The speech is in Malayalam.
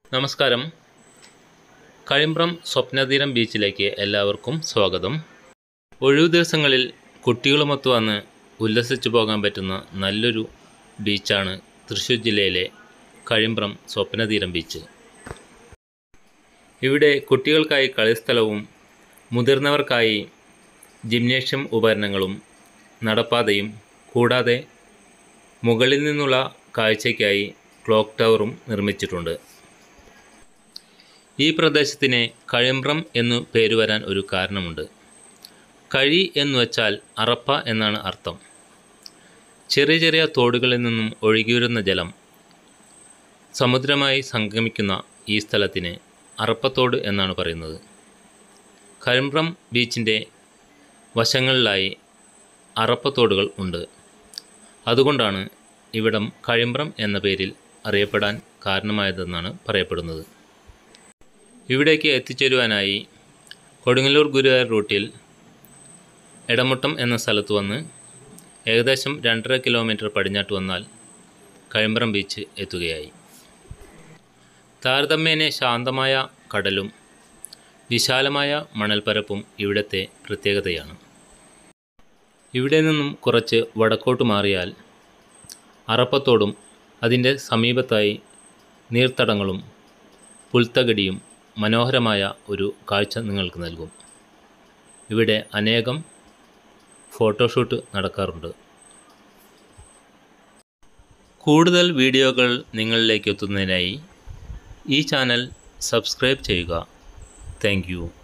നമസ്കാരം കഴിമ്പ്രം സ്വപ്നതീരം ബീച്ചിലേക്ക് എല്ലാവർക്കും സ്വാഗതം ഒഴിവു ദിവസങ്ങളിൽ കുട്ടികളുമൊത്ത് വന്ന് ഉല്ലസിച്ചു പോകാൻ പറ്റുന്ന നല്ലൊരു ബീച്ചാണ് തൃശ്ശൂർ ജില്ലയിലെ കഴിമ്പ്രം സ്വപ്നതീരം ബീച്ച് ഇവിടെ കുട്ടികൾക്കായി കളിസ്ഥലവും മുതിർന്നവർക്കായി ജിംനേഷ്യം ഉപകരണങ്ങളും നടപ്പാതയും കൂടാതെ മുകളിൽ നിന്നുള്ള കാഴ്ചയ്ക്കായി ക്ലോക്ക് ടവറും നിർമ്മിച്ചിട്ടുണ്ട് ഈ പ്രദേശത്തിന് കഴിമ്പ്രം എന്നു പേര് വരാൻ ഒരു കാരണമുണ്ട് കഴി എന്ന് വച്ചാൽ അറപ്പ എന്നാണ് അർത്ഥം ചെറിയ ചെറിയ തോടുകളിൽ നിന്നും ഒഴുകിവരുന്ന ജലം സമുദ്രമായി സംഗമിക്കുന്ന ഈ സ്ഥലത്തിന് അറപ്പത്തോട് എന്നാണ് പറയുന്നത് കഴിമ്പ്രം ബീച്ചിൻ്റെ വശങ്ങളിലായി അറപ്പത്തോടുകൾ ഉണ്ട് അതുകൊണ്ടാണ് ഇവിടം കഴിമ്പ്രം എന്ന പേരിൽ അറിയപ്പെടാൻ കാരണമായതെന്നാണ് പറയപ്പെടുന്നത് ഇവിടേക്ക് എത്തിച്ചേരുവാനായി കൊടുങ്ങല്ലൂർ ഗുരുവായൂർ റൂട്ടിൽ എടമുട്ടം എന്ന സ്ഥലത്ത് വന്ന് ഏകദേശം രണ്ടര കിലോമീറ്റർ പടിഞ്ഞാട്ട് വന്നാൽ കഴിമ്പ്രം ബീച്ച് എത്തുകയായി താരതമ്യേന ശാന്തമായ കടലും വിശാലമായ മണൽപ്പരപ്പും ഇവിടുത്തെ പ്രത്യേകതയാണ് ഇവിടെ നിന്നും കുറച്ച് വടക്കോട്ട് മാറിയാൽ അറപ്പത്തോടും അതിൻ്റെ സമീപത്തായി നീർത്തടങ്ങളും പുൽത്തകടിയും മനോഹരമായ ഒരു കാഴ്ച നിങ്ങൾക്ക് നൽകും ഇവിടെ അനേകം ഫോട്ടോഷൂട്ട് നടക്കാറുണ്ട് കൂടുതൽ വീഡിയോകൾ നിങ്ങളിലേക്ക് എത്തുന്നതിനായി ഈ ചാനൽ സബ്സ്ക്രൈബ് ചെയ്യുക താങ്ക്